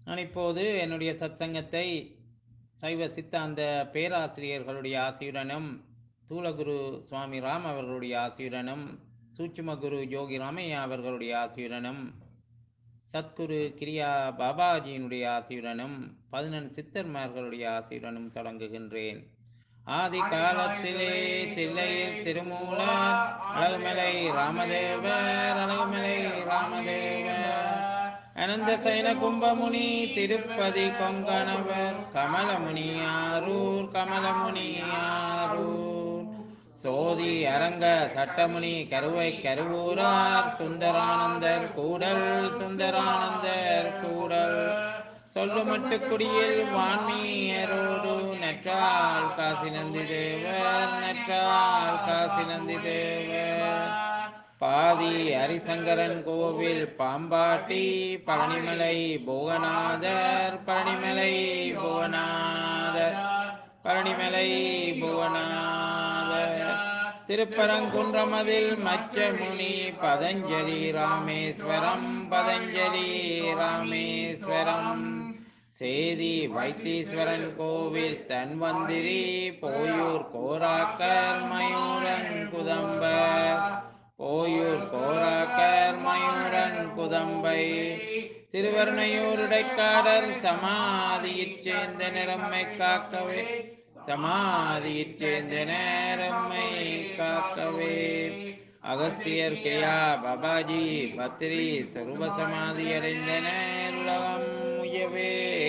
நான் இப்போது என்னுடைய சத்சங்கத்தை சைவ சித்தாந்த பேராசிரியர்களுடைய ஆசியுடனும் தூலகுரு சுவாமி ராம் அவர்களுடைய ஆசியுடனும் சூட்சும குரு யோகி ராமையா அவர்களுடைய ஆசியுடனும் சத்குரு கிரியா பாபாஜியினுடைய ஆசியுடனும் பதினெண் சித்தர்மார்களுடைய ஆசியுடனும் தொடங்குகின்றேன் ஆதி காலத்திலே தில்லையில் திருமூலர் அழகுமலை ராமதேவர் அழகுமலை ராமதேவர் அனந்த சைன கும்பமுனி திருப்பதி கொங்கணவர் கமலமுனி ஆரூர் கமலமுனி ஆரூர் சோதி அரங்க சட்டமுனி கருவை கருவூரார் சுந்தரானந்தர் கூடல் சுந்தரானந்தர் கூடல் சொல்லுமட்டு குடியில் வான்மீயரோடு நற்றால் காசி நந்தி தேவர் நற்றால் காசி நந்தி தேவர் பாதி ஹரிசங்கரன் கோவில் பாம்பாட்டி பழனிமலை புவனாதர் பழனிமலை புவனாதர் பழனிமலை புவனாதர் திருப்பரங்குன்றமதில் மச்சமுனி பதஞ்சலி ராமேஸ்வரம் பதஞ்சலி ராமேஸ்வரம் சேதி வைத்தீஸ்வரன் கோவில் தன்வந்திரி போயூர் கோராக்கர் மயூரன் குதம்பர் போயூர் கோராக்கர் மயூரன் குதம்பை திருவர்ணையூர் இடைக்காடர் சமாதியிற் சேர்ந்த நிறம்மை காக்கவே சமாதியிற் சேர்ந்த நேரம்மை காக்கவே அகத்தியர் கிரியா பாபாஜி பத்ரி சர்வ சமாதி அடைந்த நேருலகம் முயவே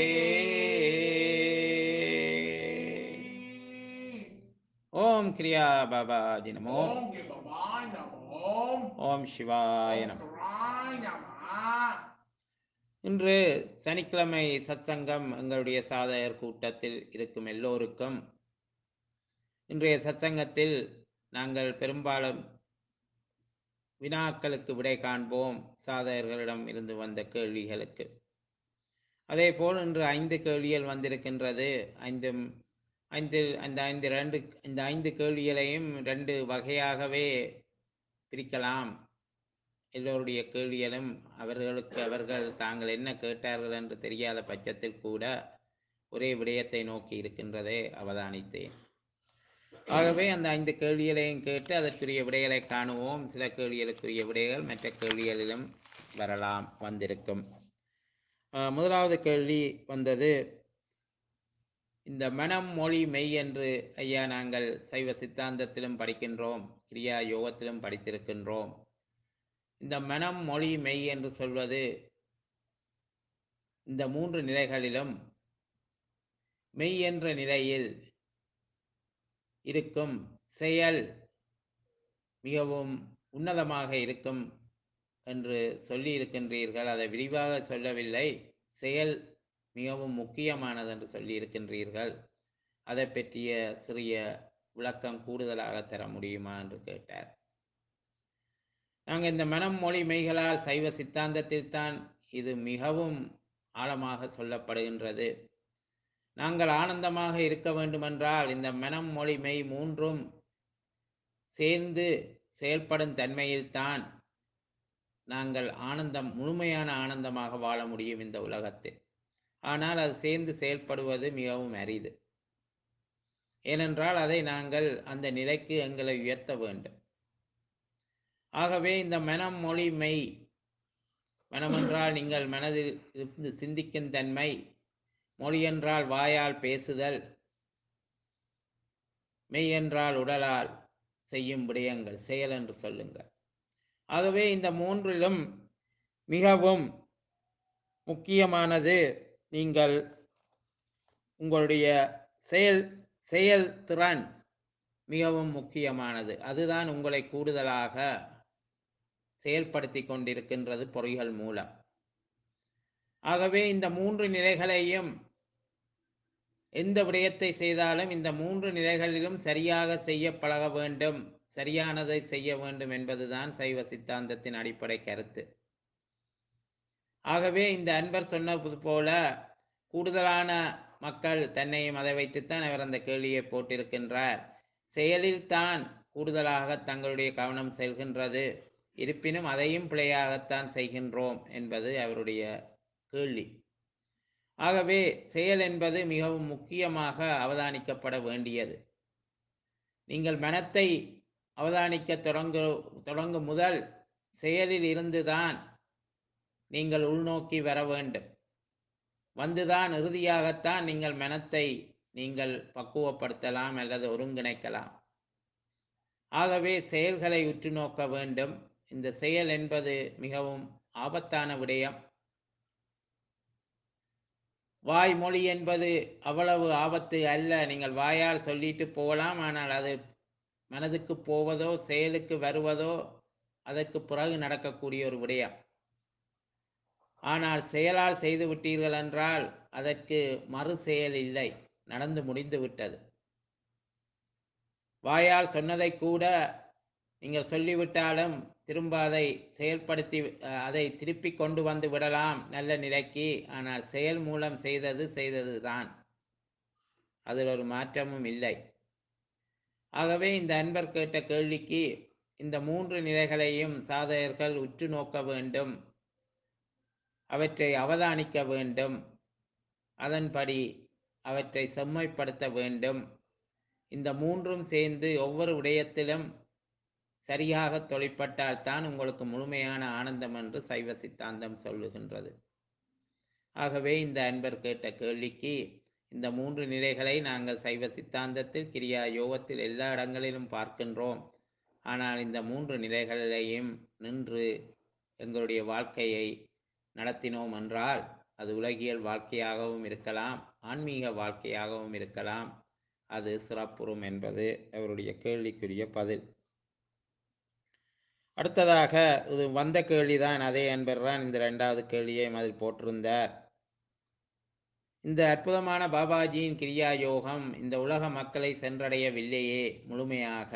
ஓம் கிரியா பாபாஜி நமோ ஓம் கிருபாய் நமோம் ஓம் சிவாய நமோ சுராய் நம இன்று சனிக்கிழமை சத்சங்கம் எங்களுடைய சாதகர் கூட்டத்தில் இருக்கும் எல்லோருக்கும் இன்றைய சத்சங்கத்தில் நாங்கள் பெரும்பாலும் வினாக்களுக்கு விடை காண்போம் சாதகர்களிடம் இருந்து வந்த கேள்விகளுக்கு அதேபோல் இன்று ஐந்து கேள்விகள் வந்திருக்கின்றது ஐந்து ஐந்து அந்த ஐந்து ரெண்டு இந்த ஐந்து கேள்விகளையும் ரெண்டு வகையாகவே பிரிக்கலாம் எல்லோருடைய கேள்விகளும் அவர்களுக்கு அவர்கள் தாங்கள் என்ன கேட்டார்கள் என்று தெரியாத பட்சத்தில் கூட ஒரே விடயத்தை நோக்கி இருக்கின்றதை அவதானித்தேன் ஆகவே அந்த ஐந்து கேள்விகளையும் கேட்டு அதற்குரிய விடைகளை காணுவோம் சில கேள்விகளுக்குரிய விடைகள் மற்ற கேள்விகளிலும் வரலாம் வந்திருக்கும் அஹ், முதலாவது கேள்வி வந்தது இந்த மனம் மொழி மெய் என்று ஐயா நாங்கள் சைவ சித்தாந்தத்திலும் படிக்கின்றோம் கிரியா யோகத்திலும் படித்திருக்கின்றோம் இந்த மனம் மொழி மெய் என்று சொல்வது இந்த மூன்று நிலைகளிலும் மெய் என்ற நிலையில் இருக்கும் செயல் மிகவும் உன்னதமாக இருக்கும் என்று சொல்லி இருக்கின்றீர்கள் அதை விரிவாக சொல்லவில்லை செயல் மிகவும் முக்கியமானது என்று சொல்லி இருக்கின்றீர்கள் அதை பற்றிய சிறிய விளக்கம் கூடுதலாக தர முடியுமா என்று கேட்டார் நாங்கள் இந்த மனம் மொழி மெய்களால் சைவ சித்தாந்தத்தில் தான் இது மிகவும் ஆழமாக சொல்லப்படுகின்றது நாங்கள் ஆனந்தமாக இருக்க வேண்டுமென்றால் இந்த மனம் மொழி மெய் மூன்றும் சேர்ந்து செயல்படும் தன்மையில்தான் நாங்கள் ஆனந்தம் முழுமையான ஆனந்தமாக வாழ முடியும் இந்த உலகத்தில் ஆனால் அது சேர்ந்து செயல்படுவது மிகவும் அரிது ஏனென்றால் அதை நாங்கள் அந்த நிலைக்கு எங்களை உயர்த்த வேண்டும் ஆகவே இந்த மனம் மொழி மெய் மனம் என்றால் நீங்கள் மனதில் இருந்து சிந்திக்கும் தன்மை மொழி என்றால் வாயால் பேசுதல் மெய் என்றால் உடலால் செய்யும் விடயங்கள் செயல் என்று சொல்லுங்கள் ஆகவே இந்த மூன்றிலும் மிகவும் முக்கியமானது நீங்கள் உங்களுடைய செயல் செயல் திறன் மிகவும் முக்கியமானது அதுதான் உங்களை கூடுதலாக செயல்படுத்தி கொண்டிருக்கின்றது பொறிகள் மூலம் ஆகவே இந்த மூன்று நிலைகளையும் எந்த விடயத்தை செய்தாலும் இந்த மூன்று நிலைகளிலும் சரியாக செய்ய பழக வேண்டும் சரியானதை செய்ய வேண்டும் என்பதுதான் சைவ சித்தாந்தத்தின் அடிப்படை கருத்து ஆகவே இந்த அன்பர் சொன்னது போல கூடுதலான மக்கள் தன்னையும் அதை வைத்துத்தான் அவர் அந்த கேள்வியை போட்டிருக்கின்றார் செயலில் தான் கூடுதலாக தங்களுடைய கவனம் செல்கின்றது இருப்பினும் அதையும் பிழையாகத்தான் செய்கின்றோம் என்பது அவருடைய கேள்வி ஆகவே செயல் என்பது மிகவும் முக்கியமாக அவதானிக்கப்பட வேண்டியது நீங்கள் மனத்தை அவதானிக்க தொடங்கு தொடங்கும் முதல் செயலில் இருந்துதான் நீங்கள் உள்நோக்கி வர வேண்டும் வந்துதான் இறுதியாகத்தான் நீங்கள் மனத்தை நீங்கள் பக்குவப்படுத்தலாம் அல்லது ஒருங்கிணைக்கலாம் ஆகவே செயல்களை உற்று நோக்க வேண்டும் இந்த செயல் என்பது மிகவும் ஆபத்தான விடயம் வாய்மொழி என்பது அவ்வளவு ஆபத்து அல்ல நீங்கள் வாயால் சொல்லிட்டு போகலாம் ஆனால் அது மனதுக்கு போவதோ செயலுக்கு வருவதோ அதற்கு பிறகு நடக்கக்கூடிய ஒரு விடயம் ஆனால் செயலால் செய்து விட்டீர்கள் என்றால் அதற்கு மறு செயல் இல்லை நடந்து முடிந்து விட்டது வாயால் சொன்னதை கூட நீங்கள் சொல்லிவிட்டாலும் திரும்ப அதை செயல்படுத்தி அஹ், அதை திருப்பி கொண்டு வந்து விடலாம் நல்ல நிலைக்கு ஆனால் செயல் மூலம் செய்தது செய்தது தான் அதில் ஒரு மாற்றமும் இல்லை ஆகவே இந்த அன்பர் கேட்ட கேள்விக்கு இந்த மூன்று நிலைகளையும் சாதகர்கள் உற்று நோக்க வேண்டும் அவற்றை அவதானிக்க வேண்டும் அதன்படி அவற்றை செம்மைப்படுத்த வேண்டும் இந்த மூன்றும் சேர்ந்து ஒவ்வொரு விடயத்திலும் சரியாக தொழிற்பட்டால் தான் உங்களுக்கு முழுமையான ஆனந்தம் என்று சைவ சித்தாந்தம் சொல்லுகின்றது ஆகவே இந்த அன்பர் கேட்ட கேள்விக்கு இந்த மூன்று நிலைகளை நாங்கள் சைவ சித்தாந்தத்தில் கிரியா யோகத்தில் எல்லா இடங்களிலும் பார்க்கின்றோம் ஆனால் இந்த மூன்று நிலைகளிலேயும் நின்று எங்களுடைய வாழ்க்கையை நடத்தினோம் என்றால் அது உலகியல் வாழ்க்கையாகவும் இருக்கலாம் ஆன்மீக வாழ்க்கையாகவும் இருக்கலாம் அது சிறப்புறும் என்பது அவருடைய கேள்விக்குரிய பதில் அடுத்ததாக இது வந்த கேள்விதான் அதே என்பதுதான் இந்த ரெண்டாவது கேள்வியை அதில் போட்டிருந்தார் இந்த அற்புதமான பாபாஜியின் கிரியா யோகம் இந்த உலக மக்களை சென்றடையவில்லையே முழுமையாக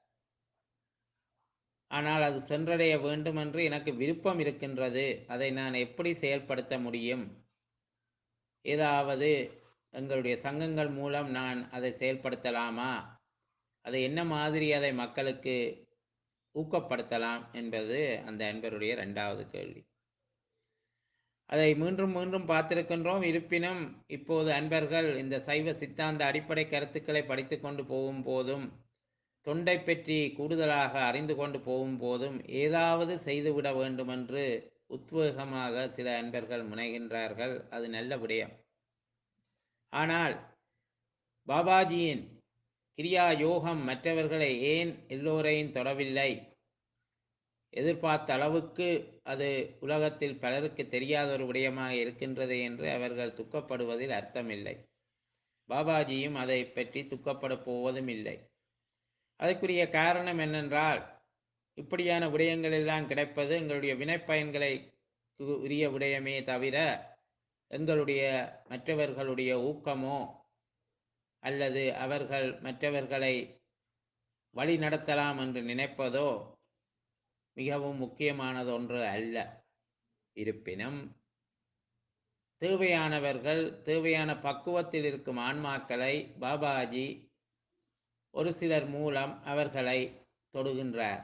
ஆனால் அது சென்றடைய வேண்டும் என்று எனக்கு விருப்பம் இருக்கின்றது அதை நான் எப்படி செயல்படுத்த முடியும் ஏதாவது எங்களுடைய சங்கங்கள் மூலம் நான் அதை செயல்படுத்தலாமா அதை என்ன மாதிரி அதை மக்களுக்கு ஊக்கப்படுத்தலாம் என்பது அந்த அன்பருடைய இரண்டாவது கேள்வி அதை மீண்டும் மீண்டும் பார்த்திருக்கின்றோம் இருப்பினும் இப்போது அன்பர்கள் இந்த சைவ சித்தாந்த அடிப்படை கருத்துக்களை படித்து கொண்டு போகும் போதும் தொண்டை பற்றி கூடுதலாக அறிந்து கொண்டு போகும் போதும் ஏதாவது செய்துவிட வேண்டும் என்று உத்வேகமாக சில அன்பர்கள் முனைகின்றார்கள் அது நல்ல விடயம் ஆனால் பாபாஜியின் கிரியா யோகம் மற்றவர்களை ஏன் எல்லோரையும் தொடவில்லை எதிர்பார்த்த அளவுக்கு அது உலகத்தில் பலருக்கு தெரியாத ஒரு விடயமாக இருக்கின்றது என்று அவர்கள் துக்கப்படுவதில் அர்த்தமில்லை பாபாஜியும் அதை பற்றி துக்கப்பட போவதும் இல்லை அதற்குரிய காரணம் என்னென்றால் இப்படியான விடயங்கள் எல்லாம் கிடைப்பது எங்களுடைய வினைப்பயன்களை உரிய விடயமே தவிர எங்களுடைய மற்றவர்களுடைய ஊக்கமோ அல்லது அவர்கள் மற்றவர்களை வழி நடத்தலாம் என்று நினைப்பதோ மிகவும் முக்கியமானது ஒன்று அல்ல இருப்பினும் தேவையானவர்கள் தேவையான பக்குவத்தில் இருக்கும் ஆன்மாக்களை பாபாஜி ஒரு சிலர் மூலம் அவர்களை தொடுகின்றார்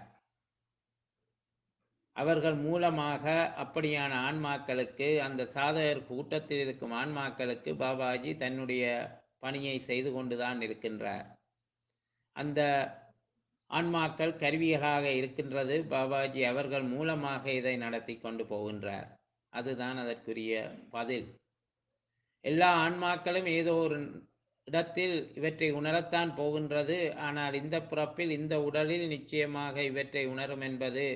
அவர்கள் மூலமாக அப்படியான ஆன்மாக்களுக்கு அந்த சாதகர் கூட்டத்தில் இருக்கும் ஆன்மாக்களுக்கு பாபாஜி தன்னுடைய பணியை செய்து கொண்டுதான் இருக்கின்றார் அந்த ஆன்மாக்கள் கருவிகளாக இருக்கின்றது பாபாஜி அவர்கள் மூலமாக இதை நடத்தி கொண்டு போகின்றார் அதுதான் அதற்குரிய பதில் எல்லா ஆன்மாக்களும் ஏதோ ஒரு இடத்தில் இவற்றை உணரத்தான் போகின்றது ஆனால் இந்த பிறப்பில் இந்த உடலில் நிச்சயமாக இவற்றை உணரும் என்பது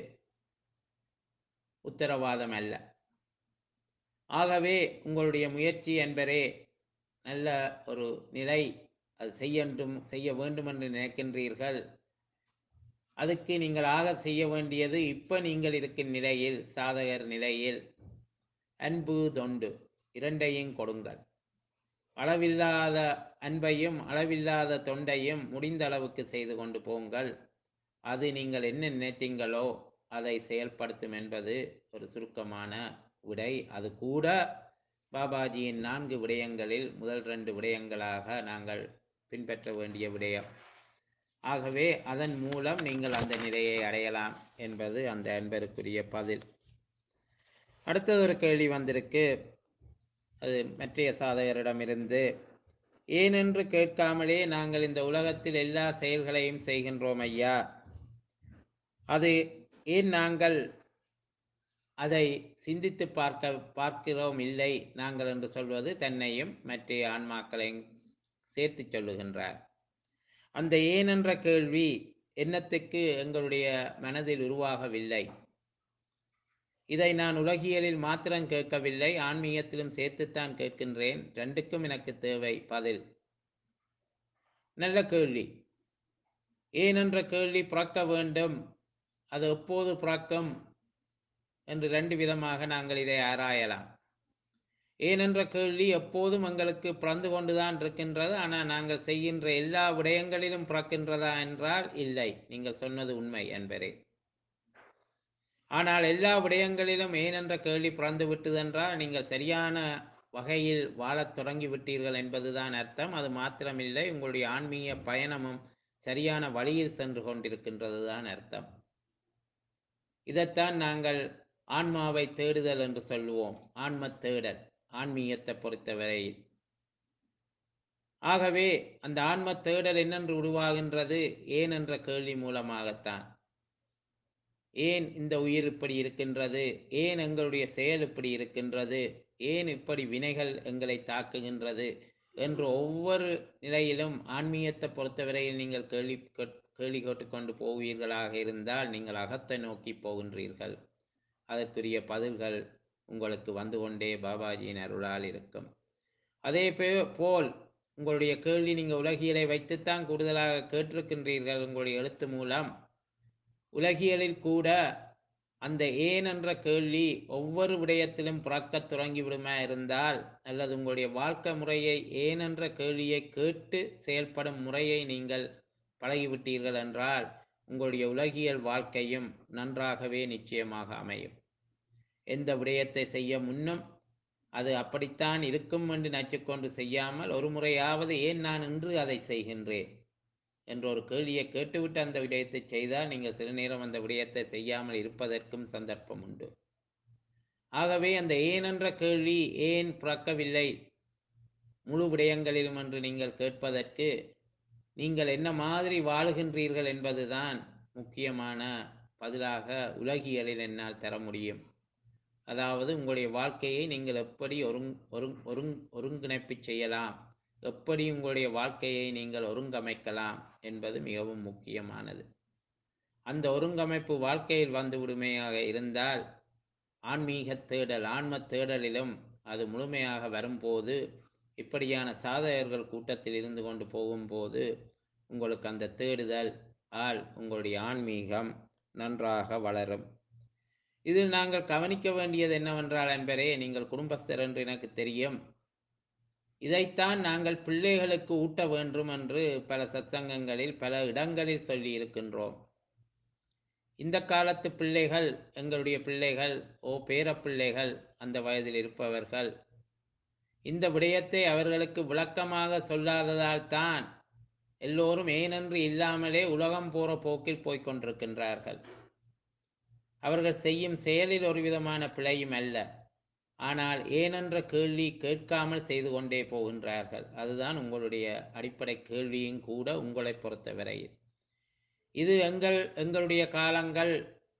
உத்தரவாதம் அல்ல ஆகவே உங்களுடைய முயற்சி என்பரே நல்ல ஒரு நிலை அது செய்யண்டும் செய்ய வேண்டும் என்று நினைக்கின்றீர்கள் அதுக்கு நீங்கள் ஆக செய்ய வேண்டியது இப்ப நீங்கள் இருக்கும் நிலையில் சாதகர் நிலையில் அன்பு தொண்டு இரண்டையும் கொடுங்கள் அளவில்லாத அன்பையும் அளவில்லாத தொண்டையும் முடிந்த அளவுக்கு செய்து கொண்டு போங்கள் அது நீங்கள் என்ன நினைத்தீங்களோ அதை செயல்படுத்தும் என்பது ஒரு சுருக்கமான விடை அது கூட பாபாஜியின் நான்கு விடயங்களில் முதல் ரெண்டு விடயங்களாக நாங்கள் பின்பற்ற வேண்டிய விடயம் ஆகவே அதன் மூலம் நீங்கள் அந்த நிலையை அடையலாம் என்பது அந்த அன்பருக்குரிய பதில் அடுத்தது ஒரு கேள்வி வந்திருக்கு அது மற்றைய சாதகரிடமிருந்து ஏனென்று கேட்காமலே நாங்கள் இந்த உலகத்தில் எல்லா செயல்களையும் செய்கின்றோம் ஐயா அது ஏன் நாங்கள் அதை சிந்தித்து பார்க்க பார்க்கிறோம் இல்லை நாங்கள் என்று சொல்வது தன்னையும் மற்ற ஆன்மாக்களையும் சேர்த்து சொல்லுகின்றார் அந்த ஏன் என்ற கேள்வி எண்ணத்துக்கு எங்களுடைய மனதில் உருவாகவில்லை இதை நான் உலகியலில் மாத்திரம் கேட்கவில்லை ஆன்மீகத்திலும் சேர்த்துத்தான் கேட்கின்றேன் ரெண்டுக்கும் எனக்கு தேவை பதில் நல்ல கேள்வி ஏன் என்ற கேள்வி பிறக்க வேண்டும் அது எப்போது பிறக்கும் என்று ரெண்டு விதமாக நாங்கள் இதை ஆராயலாம் ஏனென்ற கேள்வி எப்போதும் எங்களுக்கு பிறந்து கொண்டுதான் இருக்கின்றது ஆனால் நாங்கள் செய்கின்ற எல்லா விடயங்களிலும் பிறக்கின்றதா என்றால் இல்லை நீங்கள் சொன்னது உண்மை என்பரே ஆனால் எல்லா விடயங்களிலும் ஏனென்ற கேள்வி பிறந்து விட்டதென்றால் நீங்கள் சரியான வகையில் வாழத் தொடங்கி விட்டீர்கள் என்பதுதான் அர்த்தம் அது மாத்திரமில்லை உங்களுடைய ஆன்மீக பயணமும் சரியான வழியில் சென்று கொண்டிருக்கின்றது தான் அர்த்தம் இதைத்தான் நாங்கள் ஆன்மாவை தேடுதல் என்று சொல்லுவோம் ஆன்ம தேடல் ஆன்மீகத்தை பொறுத்தவரையில் ஆகவே அந்த ஆன்ம தேடல் என்னென்று உருவாகின்றது ஏன் என்ற கேள்வி மூலமாகத்தான் ஏன் இந்த உயிர் இப்படி இருக்கின்றது ஏன் எங்களுடைய செயல் இப்படி இருக்கின்றது ஏன் இப்படி வினைகள் எங்களை தாக்குகின்றது என்று ஒவ்வொரு நிலையிலும் ஆன்மீகத்தை பொறுத்தவரையில் நீங்கள் கேள்வி கேட்- கேள்வி கேட்டுக்கொண்டு போவீர்களாக இருந்தால் நீங்கள் அகத்தை நோக்கி போகின்றீர்கள் அதற்குரிய பதில்கள் உங்களுக்கு வந்து கொண்டே பாபாஜியின் அருளால் இருக்கும் அதே பே- போல் உங்களுடைய கேள்வி நீங்கள் உலகியலை வைத்துத்தான் கூடுதலாக கேட்டிருக்கின்றீர்கள் உங்களுடைய எழுத்து மூலம் உலகியலில் கூட அந்த ஏன் என்ற கேள்வி ஒவ்வொரு விடயத்திலும் பிறக்கத் தொடங்கிவிடுமா இருந்தால் அல்லது உங்களுடைய வாழ்க்கை முறையை ஏன் என்ற கேள்வியை கேட்டு செயல்படும் முறையை நீங்கள் பழகிவிட்டீர்கள் என்றால் உங்களுடைய உலகியல் வாழ்க்கையும் நன்றாகவே நிச்சயமாக அமையும் எந்த விடயத்தை செய்ய முன்னும் அது அப்படித்தான் இருக்கும் என்று நச்சுக்கொண்டு செய்யாமல் ஒரு முறையாவது ஏன் நான் இன்று அதை செய்கின்றேன் என்ற ஒரு கேள்வியை கேட்டுவிட்டு அந்த விடயத்தை செய்தால் நீங்கள் சில நேரம் அந்த விடயத்தை செய்யாமல் இருப்பதற்கும் சந்தர்ப்பம் உண்டு ஆகவே அந்த ஏன் என்ற கேள்வி ஏன் பிறக்கவில்லை முழு விடயங்களிலும் என்று நீங்கள் கேட்பதற்கு நீங்கள் என்ன மாதிரி வாழுகின்றீர்கள் என்பதுதான் முக்கியமான பதிலாக உலகியலில் என்னால் தர முடியும் அதாவது உங்களுடைய வாழ்க்கையை நீங்கள் எப்படி ஒருங் ஒருங் ஒருங் ஒருங்கிணைப்பு செய்யலாம் எப்படி உங்களுடைய வாழ்க்கையை நீங்கள் ஒருங்கமைக்கலாம் என்பது மிகவும் முக்கியமானது அந்த ஒருங்கமைப்பு வாழ்க்கையில் வந்து விடுமையாக இருந்தால் ஆன்மீக தேடல் ஆன்ம தேடலிலும் அது முழுமையாக வரும்போது இப்படியான சாதகர்கள் கூட்டத்தில் இருந்து கொண்டு போகும்போது உங்களுக்கு அந்த தேடுதல் ஆல் உங்களுடைய ஆன்மீகம் நன்றாக வளரும் இதில் நாங்கள் கவனிக்க வேண்டியது என்னவென்றால் என்பரே நீங்கள் குடும்பஸ்தர் என்று எனக்கு தெரியும் இதைத்தான் நாங்கள் பிள்ளைகளுக்கு ஊட்ட வேண்டும் என்று பல சத்சங்கங்களில் பல இடங்களில் சொல்லி இருக்கின்றோம் இந்த காலத்து பிள்ளைகள் எங்களுடைய பிள்ளைகள் ஓ பேரப்பிள்ளைகள் அந்த வயதில் இருப்பவர்கள் இந்த விடயத்தை அவர்களுக்கு விளக்கமாக சொல்லாததால் தான் எல்லோரும் ஏனென்று இல்லாமலே உலகம் போற போக்கில் போய்க் கொண்டிருக்கின்றார்கள் அவர்கள் செய்யும் செயலில் ஒரு விதமான பிழையும் அல்ல ஆனால் ஏனென்ற கேள்வி கேட்காமல் செய்து கொண்டே போகின்றார்கள் அதுதான் உங்களுடைய அடிப்படை கேள்வியும் கூட உங்களை பொறுத்தவரையில் இது எங்கள் எங்களுடைய காலங்கள்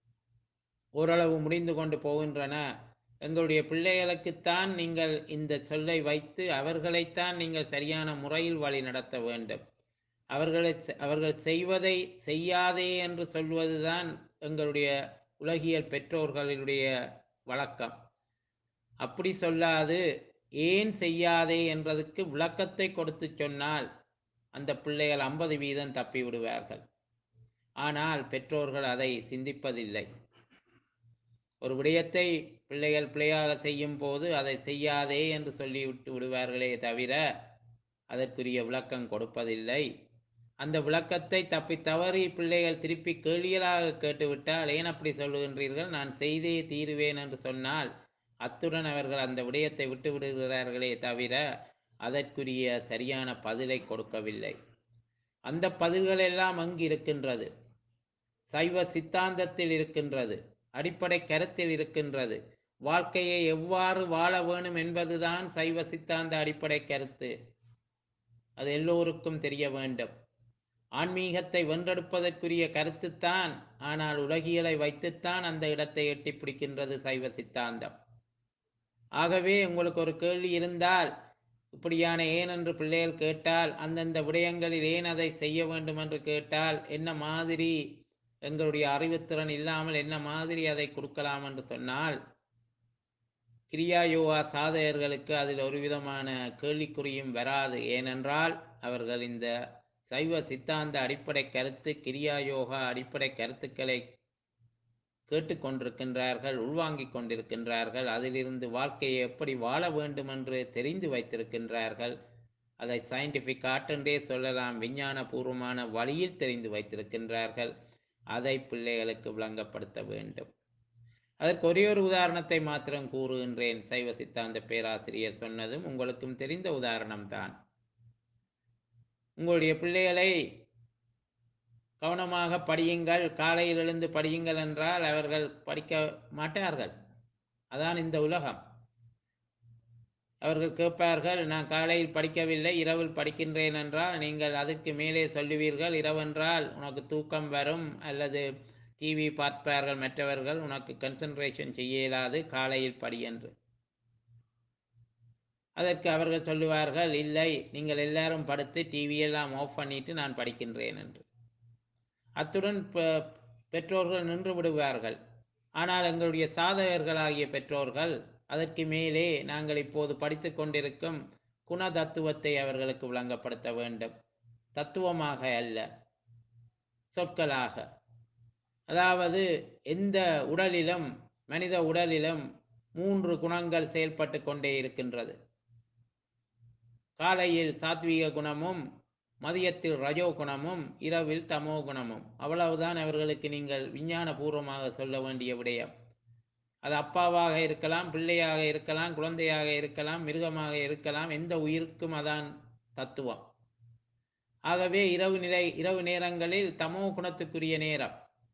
ஓரளவு முடிந்து கொண்டு போகின்றன எங்களுடைய பிள்ளைகளுக்குத்தான் நீங்கள் இந்த சொல்லை வைத்து அவர்களைத்தான் நீங்கள் சரியான முறையில் வழி நடத்த வேண்டும் அவர்களை அவர்கள் செய்வதை செய்யாதே என்று சொல்வதுதான் எங்களுடைய உலகியல் பெற்றோர்களுடைய வழக்கம் அப்படி சொல்லாது ஏன் செய்யாதே என்றதுக்கு விளக்கத்தை கொடுத்து சொன்னால் அந்த பிள்ளைகள் ஐம்பது வீதம் தப்பி விடுவார்கள் ஆனால் பெற்றோர்கள் அதை சிந்திப்பதில்லை ஒரு விடயத்தை பிள்ளைகள் பிழையாக செய்யும் போது அதை செய்யாதே என்று சொல்லிவிட்டு விடுவார்களே தவிர அதற்குரிய விளக்கம் கொடுப்பதில்லை அந்த விளக்கத்தை தப்பி தவறி பிள்ளைகள் திருப்பி கேள்விகளாக கேட்டுவிட்டால் ஏன் அப்படி சொல்லுகின்றீர்கள் நான் செய்தே தீருவேன் என்று சொன்னால் அத்துடன் அவர்கள் அந்த விடயத்தை விட்டு விடுகிறார்களே தவிர அதற்குரிய சரியான பதிலை கொடுக்கவில்லை அந்த பதில்கள் எல்லாம் அங்கு இருக்கின்றது சைவ சித்தாந்தத்தில் இருக்கின்றது அடிப்படை கருத்தில் இருக்கின்றது வாழ்க்கையை எவ்வாறு வாழ வேணும் என்பதுதான் சைவ சித்தாந்த அடிப்படை கருத்து அது எல்லோருக்கும் தெரிய வேண்டும் ஆன்மீகத்தை வென்றெடுப்பதற்குரிய கருத்துத்தான் ஆனால் உலகியலை வைத்துத்தான் அந்த இடத்தை எட்டி பிடிக்கின்றது சைவ சித்தாந்தம் ஆகவே உங்களுக்கு ஒரு கேள்வி இருந்தால் இப்படியான ஏன் என்று பிள்ளைகள் கேட்டால் அந்தந்த விடயங்களில் ஏன் அதை செய்ய வேண்டும் என்று கேட்டால் என்ன மாதிரி எங்களுடைய அறிவுத்திறன் இல்லாமல் என்ன மாதிரி அதை கொடுக்கலாம் என்று சொன்னால் கிரியா யோகா சாதகர்களுக்கு அதில் ஒரு விதமான கேள்விக்குறியும் வராது ஏனென்றால் அவர்கள் இந்த சைவ சித்தாந்த அடிப்படை கருத்து கிரியா யோகா அடிப்படை கருத்துக்களை கேட்டுக்கொண்டிருக்கின்றார்கள் உள்வாங்கிக் கொண்டிருக்கின்றார்கள் அதிலிருந்து வாழ்க்கையை எப்படி வாழ வேண்டும் என்று தெரிந்து வைத்திருக்கின்றார்கள் அதை சயின்டிஃபிக் ஆற்றென்றே சொல்லலாம் விஞ்ஞான பூர்வமான வழியில் தெரிந்து வைத்திருக்கின்றார்கள் அதை பிள்ளைகளுக்கு விளங்கப்படுத்த வேண்டும் அதற்கு ஒரே ஒரு உதாரணத்தை மாத்திரம் கூறுகின்றேன் சைவ சித்தாந்த பேராசிரியர் சொன்னதும் உங்களுக்கும் தெரிந்த உதாரணம்தான் உங்களுடைய பிள்ளைகளை கவனமாக படியுங்கள் காலையில் எழுந்து படியுங்கள் என்றால் அவர்கள் படிக்க மாட்டார்கள் அதான் இந்த உலகம் அவர்கள் கேட்பார்கள் நான் காலையில் படிக்கவில்லை இரவில் படிக்கின்றேன் என்றால் நீங்கள் அதுக்கு மேலே சொல்லுவீர்கள் இரவென்றால் உனக்கு தூக்கம் வரும் அல்லது டிவி பார்ப்பார்கள் மற்றவர்கள் உனக்கு கன்சன்ட்ரேஷன் செய்ய இயலாது காலையில் படி என்று அதற்கு அவர்கள் சொல்லுவார்கள் இல்லை நீங்கள் எல்லாரும் படுத்து டிவியெல்லாம் ஆஃப் பண்ணிட்டு நான் படிக்கின்றேன் என்று அத்துடன் பெ- பெற்றோர்கள் நின்று விடுவார்கள் ஆனால் எங்களுடைய சாதகர்களாகிய பெற்றோர்கள் அதற்கு மேலே நாங்கள் இப்போது படித்து கொண்டிருக்கும் குண தத்துவத்தை அவர்களுக்கு விளங்கப்படுத்த வேண்டும் தத்துவமாக அல்ல சொற்களாக அதாவது எந்த உடலிலும் மனித உடலிலும் மூன்று குணங்கள் செயல்பட்டு கொண்டே இருக்கின்றது காலையில் சாத்வீக குணமும் மதியத்தில் ரஜோ குணமும் இரவில் தமோ குணமும் அவ்வளவுதான் அவர்களுக்கு நீங்கள் விஞ்ஞான பூர்வமாக சொல்ல வேண்டிய விடயம் அது அப்பாவாக இருக்கலாம் பிள்ளையாக இருக்கலாம் குழந்தையாக இருக்கலாம் மிருகமாக இருக்கலாம் எந்த உயிருக்கும் அதான் தத்துவம் ஆகவே இரவு நிலை இரவு நேரங்களில் தமோ குணத்துக்குரிய நேரம்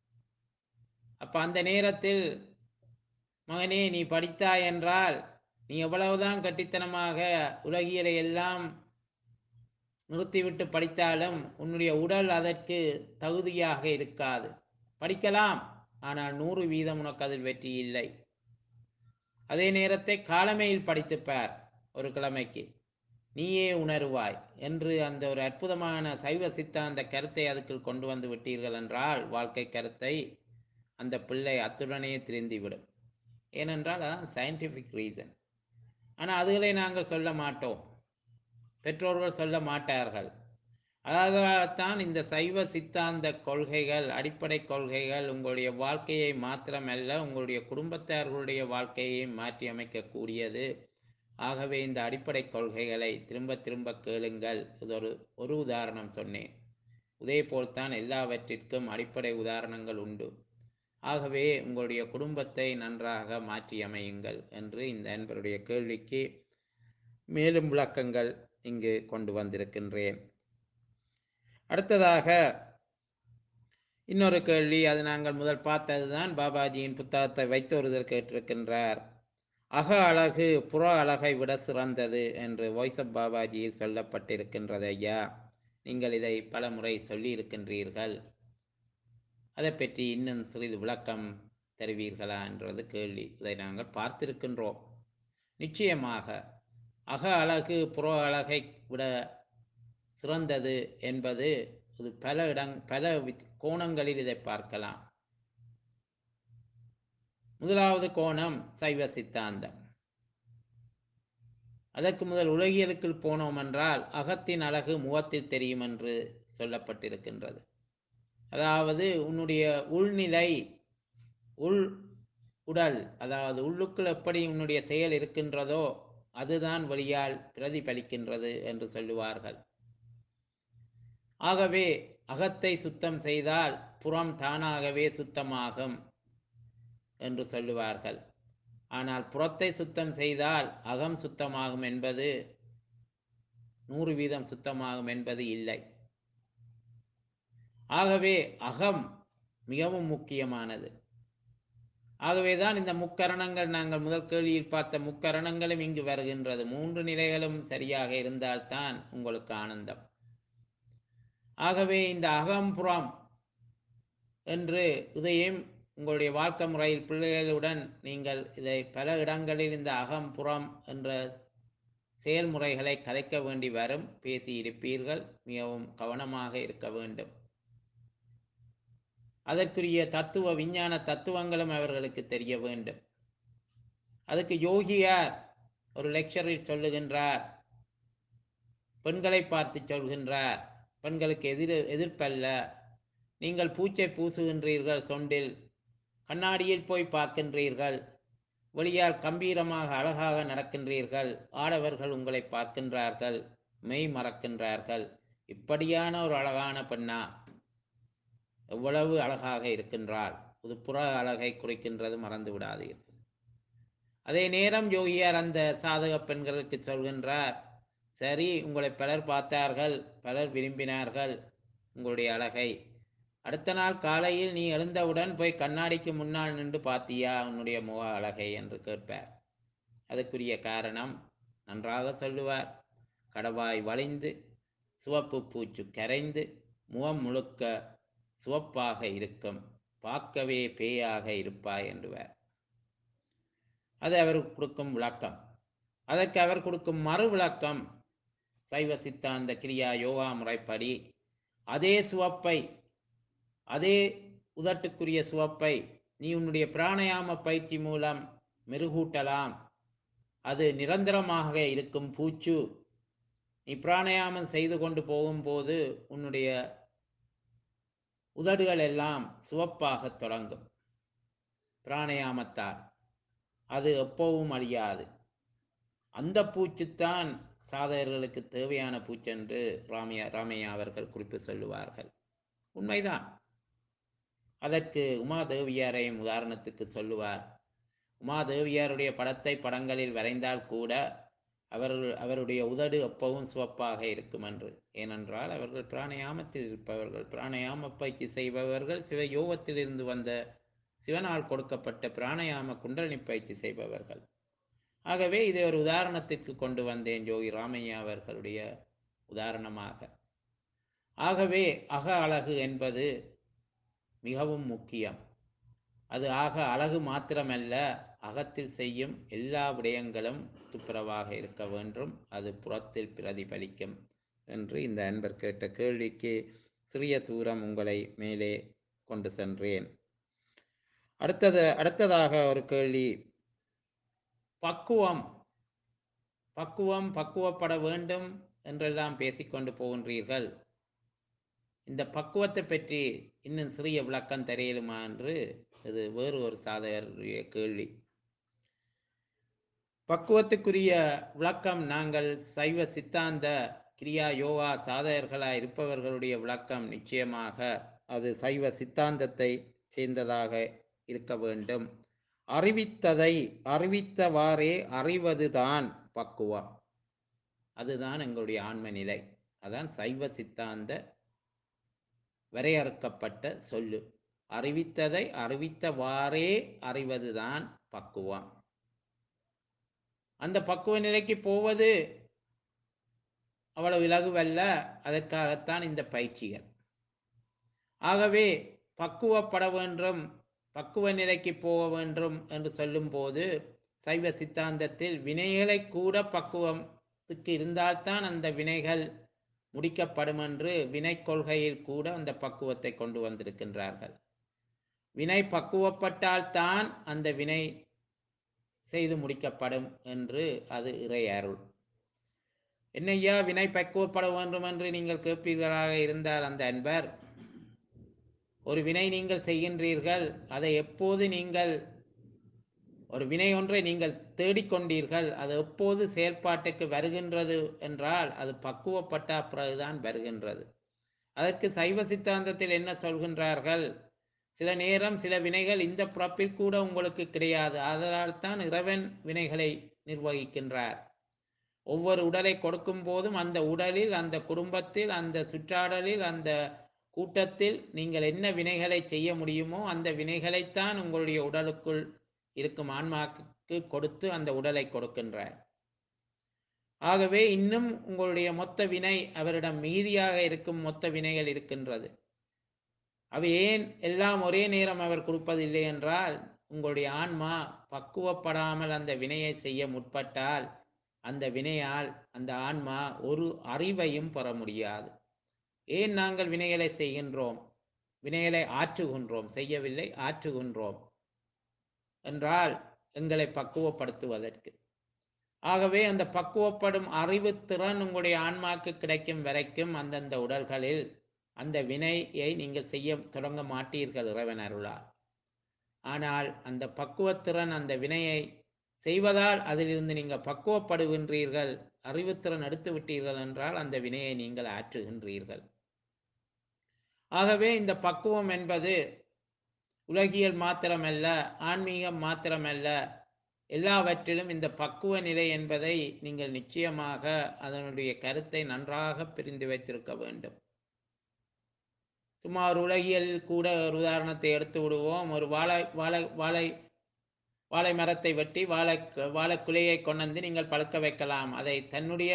அப்ப அந்த நேரத்தில் மகனே நீ படித்தாய் என்றால் நீ எவ்வளவுதான் கட்டித்தனமாக உலகியலை எல்லாம் நிறுத்திவிட்டு படித்தாலும் உன்னுடைய உடல் அதற்கு தகுதியாக இருக்காது படிக்கலாம் ஆனால் நூறு வீதம் உனக்கு அதில் வெற்றி இல்லை அதே நேரத்தை காலமையில் படித்துப் பார் ஒரு கிழமைக்கு நீயே உணருவாய் என்று அந்த ஒரு அற்புதமான சைவ சித்தாந்த கருத்தை அதுக்குள் கொண்டு வந்து விட்டீர்கள் என்றால் வாழ்க்கை கருத்தை அந்த பிள்ளை அத்துடனே திருந்திவிடும் ஏனென்றால் அதான் சயின்டிஃபிக் ரீசன் ஆனால் அதுகளை நாங்கள் சொல்ல மாட்டோம் பெற்றோர்கள் சொல்ல மாட்டார்கள் அதால்தான் இந்த சைவ சித்தாந்த கொள்கைகள் அடிப்படை கொள்கைகள் உங்களுடைய வாழ்க்கையை மாத்திரமல்ல உங்களுடைய குடும்பத்தார்களுடைய வாழ்க்கையை மாற்றி அமைக்கக்கூடியது ஆகவே இந்த அடிப்படை கொள்கைகளை திரும்ப திரும்ப கேளுங்கள் இது ஒரு ஒரு உதாரணம் சொன்னேன் இதே போல்தான் எல்லாவற்றிற்கும் அடிப்படை உதாரணங்கள் உண்டு ஆகவே உங்களுடைய குடும்பத்தை நன்றாக மாற்றி அமையுங்கள் என்று இந்த அன்பருடைய கேள்விக்கு மேலும் விளக்கங்கள் இங்கு கொண்டு வந்திருக்கின்றேன் அடுத்ததாக இன்னொரு கேள்வி அது நாங்கள் முதல் பார்த்ததுதான் பாபாஜியின் புத்தகத்தை வைத்து ஒருவர் கேட்டிருக்கின்றார் அக அழகு புற அழகை விட சிறந்தது என்று வாய்ஸ் ஆஃப் பாபாஜியில் சொல்லப்பட்டிருக்கின்றது ஐயா நீங்கள் இதை பல முறை சொல்லியிருக்கின்றீர்கள் அதை பற்றி இன்னும் சிறிது விளக்கம் தருவீர்களா என்றது கேள்வி இதை நாங்கள் பார்த்திருக்கின்றோம் நிச்சயமாக அக அழகு புற அழகை விட சிறந்தது என்பது இது பல இடங் பல வித்- கோணங்களில் இதை பார்க்கலாம் முதலாவது கோணம் சைவ சித்தாந்தம் அதற்கு முதல் உலகியலுக்குள் போனோம் என்றால் அகத்தின் அழகு முகத்தில் தெரியும் என்று சொல்லப்பட்டிருக்கின்றது அதாவது உன்னுடைய உள்நிலை உள் உடல் அதாவது உள்ளுக்குள் எப்படி உன்னுடைய செயல் இருக்கின்றதோ அதுதான் வழியால் பிரதிபலிக்கின்றது என்று சொல்லுவார்கள் ஆகவே அகத்தை சுத்தம் செய்தால் புறம் தானாகவே சுத்தமாகும் என்று சொல்லுவார்கள் ஆனால் புறத்தை சுத்தம் செய்தால் அகம் சுத்தமாகும் என்பது நூறு வீதம் சுத்தமாகும் என்பது இல்லை ஆகவே அகம் மிகவும் முக்கியமானது ஆகவேதான் இந்த முக்கரணங்கள் நாங்கள் முதல் கேள்வியில் பார்த்த முக்கரணங்களும் இங்கு வருகின்றது மூன்று நிலைகளும் சரியாக இருந்தால்தான் உங்களுக்கு ஆனந்தம் ஆகவே இந்த அகம்புறம் என்று இதையும் உங்களுடைய வாழ்க்கை முறையில் பிள்ளைகளுடன் நீங்கள் இதை பல இடங்களில் இந்த அகம்புறம் என்ற செயல்முறைகளை கதைக்க வேண்டி வரும் பேசி இருப்பீர்கள் மிகவும் கவனமாக இருக்க வேண்டும் அதற்குரிய தத்துவ விஞ்ஞான தத்துவங்களும் அவர்களுக்கு தெரிய வேண்டும் அதுக்கு யோகியார் ஒரு லெக்சரில் சொல்லுகின்றார் பெண்களை பார்த்து சொல்கின்றார் பெண்களுக்கு எதிர் எதிர்ப்பல்ல நீங்கள் பூச்சை பூசுகின்றீர்கள் சொண்டில் கண்ணாடியில் போய் பார்க்கின்றீர்கள் வெளியால் கம்பீரமாக அழகாக நடக்கின்றீர்கள் ஆடவர்கள் உங்களை பார்க்கின்றார்கள் மெய் மறக்கின்றார்கள் இப்படியான ஒரு அழகான பெண்ணா எவ்வளவு அழகாக இருக்கின்றாள் இது புற அழகை குறிக்கின்றது மறந்து விடாதீர்கள் அதே நேரம் யோகியார் அந்த சாதக பெண்களுக்கு சொல்கின்றார் சரி உங்களை பலர் பார்த்தார்கள் பலர் விரும்பினார்கள் உங்களுடைய அழகை அடுத்த நாள் காலையில் நீ எழுந்தவுடன் போய் கண்ணாடிக்கு முன்னால் நின்று பார்த்தியா உன்னுடைய முக அழகை என்று கேட்பார் அதுக்குரிய காரணம் நன்றாக சொல்லுவார் கடவாய் வளைந்து சிவப்பு பூச்சு கரைந்து முகம் முழுக்க சிவப்பாக இருக்கும் பார்க்கவே பேயாக இருப்பாய் என்றுவார் அது அவர் கொடுக்கும் விளக்கம் அதற்கு அவர் கொடுக்கும் மறு விளக்கம் சைவ சித்தாந்த கிரியா யோகா முறைப்படி அதே சுவப்பை அதே உதட்டுக்குரிய சுவப்பை நீ உன்னுடைய பிராணயாம பயிற்சி மூலம் மெருகூட்டலாம் அது நிரந்தரமாக இருக்கும் பூச்சு நீ பிராணயாமம் செய்து கொண்டு போகும்போது உன்னுடைய உதடுகள் எல்லாம் சிவப்பாக தொடங்கும் பிராணயாமத்தால் அது எப்பவும் அழியாது அந்த பூச்சுத்தான் சாதகர்களுக்கு தேவையான பூச்சென்று ராமையா ராமையா அவர்கள் குறிப்பு சொல்லுவார்கள் உண்மைதான் அதற்கு உமாதேவியாரையும் உதாரணத்துக்கு சொல்லுவார் உமாதேவியாருடைய படத்தை படங்களில் வரைந்தால் கூட அவர்கள் அவருடைய உதடு எப்பவும் சிவப்பாக இருக்கும் என்று ஏனென்றால் அவர்கள் பிராணயாமத்தில் இருப்பவர்கள் பிராணயாம பயிற்சி செய்பவர்கள் சிவ யோகத்தில் இருந்து வந்த சிவனால் கொடுக்கப்பட்ட பிராணயாம குண்டலினி பயிற்சி செய்பவர்கள் ஆகவே இதை ஒரு உதாரணத்திற்கு கொண்டு வந்தேன் ஜோகி ராமையா அவர்களுடைய உதாரணமாக ஆகவே அக அழகு என்பது மிகவும் முக்கியம் அது ஆக அழகு மாத்திரமல்ல அகத்தில் செய்யும் எல்லா விடயங்களும் துப்புரவாக இருக்க வேண்டும் அது புறத்தில் பிரதிபலிக்கும் என்று இந்த அன்பர் கேட்ட கேள்விக்கு சிறிய தூரம் உங்களை மேலே கொண்டு சென்றேன் அடுத்தது அடுத்ததாக ஒரு கேள்வி பக்குவம் பக்குவம் பக்குவப்பட வேண்டும் என்றெல்லாம் பேசிக்கொண்டு போகின்றீர்கள் இந்த பக்குவத்தை பற்றி இன்னும் சிறிய விளக்கம் தெரியலுமா என்று இது வேறு ஒரு சாதகருடைய கேள்வி பக்குவத்துக்குரிய விளக்கம் நாங்கள் சைவ சித்தாந்த கிரியா யோகா சாதகர்களாய் இருப்பவர்களுடைய விளக்கம் நிச்சயமாக அது சைவ சித்தாந்தத்தை சேர்ந்ததாக இருக்க வேண்டும் அறிவித்ததை அறிவித்தவாறே அறிவதுதான் பக்குவம் அதுதான் எங்களுடைய ஆன்ம நிலை அதான் சைவ சித்தாந்த வரையறுக்கப்பட்ட சொல்லு அறிவித்ததை அறிவித்தவாறே அறிவதுதான் பக்குவம் அந்த பக்குவ நிலைக்கு போவது அவ்வளவு இலகுவல்ல அதற்காகத்தான் இந்த பயிற்சிகள் ஆகவே பக்குவப்பட வேண்டும் பக்குவ நிலைக்கு போக வேண்டும் என்று சொல்லும்போது சைவ சித்தாந்தத்தில் வினைகளை கூட பக்குவத்துக்கு இருந்தால்தான் அந்த வினைகள் முடிக்கப்படும் என்று வினை கொள்கையில் கூட அந்த பக்குவத்தை கொண்டு வந்திருக்கின்றார்கள் வினை பக்குவப்பட்டால்தான் அந்த வினை செய்து முடிக்கப்படும் என்று அது இறை அருள் என்னையா வினை பக்குவப்பட வேண்டும் என்று நீங்கள் கேட்பீர்களாக இருந்தால் அந்த அன்பர் ஒரு வினை நீங்கள் செய்கின்றீர்கள் அதை எப்போது நீங்கள் ஒரு வினை ஒன்றை நீங்கள் தேடிக்கொண்டீர்கள் அது எப்போது செயல்பாட்டுக்கு வருகின்றது என்றால் அது பக்குவப்பட்ட பிறகுதான் வருகின்றது அதற்கு சைவ சித்தாந்தத்தில் என்ன சொல்கின்றார்கள் சில நேரம் சில வினைகள் இந்த பிறப்பில் கூட உங்களுக்கு கிடையாது அதனால் தான் இறைவன் வினைகளை நிர்வகிக்கின்றார் ஒவ்வொரு உடலை கொடுக்கும் போதும் அந்த உடலில் அந்த குடும்பத்தில் அந்த சுற்றாடலில் அந்த கூட்டத்தில் நீங்கள் என்ன வினைகளை செய்ய முடியுமோ அந்த வினைகளைத்தான் உங்களுடைய உடலுக்குள் இருக்கும் ஆன்மாக்கு கொடுத்து அந்த உடலை கொடுக்கின்றார் ஆகவே இன்னும் உங்களுடைய மொத்த வினை அவரிடம் மீதியாக இருக்கும் மொத்த வினைகள் இருக்கின்றது அவை ஏன் எல்லாம் ஒரே நேரம் அவர் கொடுப்பதில்லை என்றால் உங்களுடைய ஆன்மா பக்குவப்படாமல் அந்த வினையை செய்ய முற்பட்டால் அந்த வினையால் அந்த ஆன்மா ஒரு அறிவையும் பெற முடியாது ஏன் நாங்கள் வினைகளை செய்கின்றோம் வினைகளை ஆற்றுகின்றோம் செய்யவில்லை ஆற்றுகின்றோம் என்றால் எங்களை பக்குவப்படுத்துவதற்கு ஆகவே அந்த பக்குவப்படும் அறிவு திறன் உங்களுடைய ஆன்மாக்கு கிடைக்கும் வரைக்கும் அந்தந்த உடல்களில் அந்த வினையை நீங்கள் செய்ய தொடங்க மாட்டீர்கள் இறைவன் அருளால் ஆனால் அந்த பக்குவத்திறன் அந்த வினையை செய்வதால் அதிலிருந்து நீங்கள் பக்குவப்படுகின்றீர்கள் அறிவுத்திறன் எடுத்து விட்டீர்கள் என்றால் அந்த வினையை நீங்கள் ஆற்றுகின்றீர்கள் ஆகவே இந்த பக்குவம் என்பது உலகியல் மாத்திரமல்ல ஆன்மீகம் மாத்திரமல்ல எல்லாவற்றிலும் இந்த பக்குவ நிலை என்பதை நீங்கள் நிச்சயமாக அதனுடைய கருத்தை நன்றாக பிரிந்து வைத்திருக்க வேண்டும் சும்மா ஒரு உலகியல் கூட ஒரு உதாரணத்தை எடுத்து விடுவோம் ஒரு வாழை வாழை வாழை வாழை மரத்தை வெட்டி வாழை வாழைக்குலையை கொண்டு நீங்கள் பழுக்க வைக்கலாம் அதை தன்னுடைய